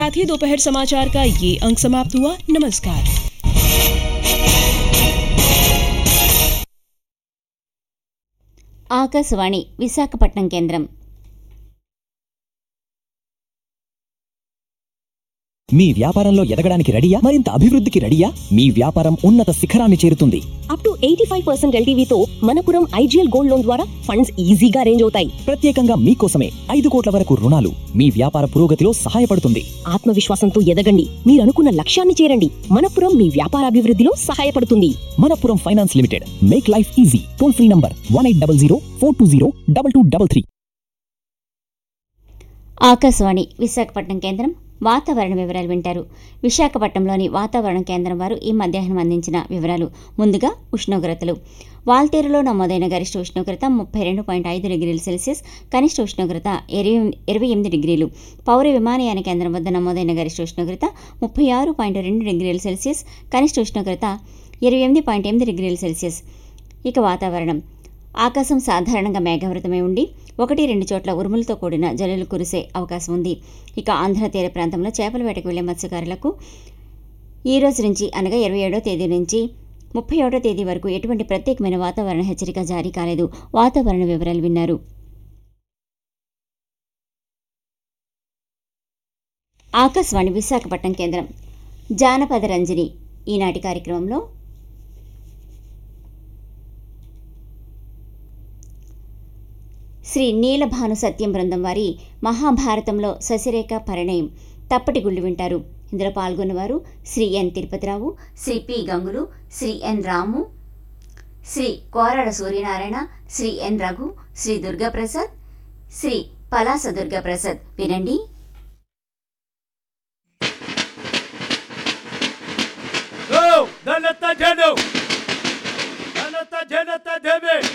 साथ ही दोपहर समाचार का ये अंक समाप्त हुआ नमस्कार ఆకాశవాణి విశాఖపట్నం కేంద్రం మీ వ్యాపారంలో ఎదగడానికి రెడీయా మరింత అభివృద్ధికి రెడీయా మీ వ్యాపారం ఉన్నత శిఖరాన్ని చేరుతుంది up to eighty five percent ఎల్టీవీతో మనపురం ఐజీఎల్ గోల్డ్ లోన్ ద్వారా ఫండ్స్ ఈజీగా అరేంజ్ అవుతాయి ప్రత్యేకంగా మీకోసమే ఐదు కోట్ల వరకు రుణాలు మీ వ్యాపార పురోగతిలో సహాయపడుతుంది ఆత్మవిశ్వాసంతో ఎదగండి మీరు అనుకున్న లక్ష్యాన్ని చేరండి మనపురం మీ వ్యాపార అభివృద్ధిలో సహాయపడుతుంది Manappuram finance limited make life easy toll free number one eight double zero four two zero double two double three Akashvani Visakhapatnam కేంద్రం వాతావరణ వివరాలు వింటారు విశాఖపట్నంలోని వాతావరణ కేంద్రం వారు ఈ మధ్యాహ్నం అందించిన వివరాలు ముందుగా ఉష్ణోగ్రతలు వాల్తేరులో నమోదైన గరిష్ట ఉష్ణోగ్రత ముప్పై రెండు పాయింట్ ఐదు డిగ్రీల సెల్సియస్ కనిష్ట ఉష్ణోగ్రత ఇరవై ఇరవై ఎనిమిది డిగ్రీలు పౌర విమానయాన కేంద్రం వద్ద నమోదైన గరిష్ట ఉష్ణోగ్రత ముప్పై ఆరు పాయింట్ రెండు డిగ్రీల సెల్సియస్ కనిష్ట ఉష్ణోగ్రత ఇరవై ఎనిమిది పాయింట్ ఎనిమిది డిగ్రీల సెల్సియస్ ఇక వాతావరణం ఆకాశం సాధారణంగా మేఘావృతమై ఉండి ఒకటి రెండు చోట్ల ఉరుములతో కూడిన జల్లులు కురిసే అవకాశం ఉంది ఇక ఆంధ్ర తీర ప్రాంతంలో చేపల వేటకు వెళ్లే మత్స్యకారులకు ఈ రోజు నుంచి అనగా ఇరవై ఏడో తేదీ నుంచి ముప్పై ఒకటో తేదీ వరకు ఎటువంటి ప్రత్యేకమైన వాతావరణ హెచ్చరిక జారీ కాలేదు వాతావరణ వివరాలు విన్నారు ఆకాశవాణి విశాఖపట్నం కేంద్రం జానపద రంజని ఈనాటి కార్యక్రమంలో శ్రీ నీలభాను సత్యం బృందం వారి మహాభారతంలో శశిరేఖ పరిణయం తప్పటి గుళ్ళు వింటారు ఇందులో పాల్గొన్నవారు Shri N Tirupati Rao Shri P Gangulu Shri N Ramu Shri Korada Suryanarayana Shri N Raghu Shri Durgaprasad Shri Palasa Durgaprasad వినండి Go! Dall'atta Geno! Dall'atta Genata Deme!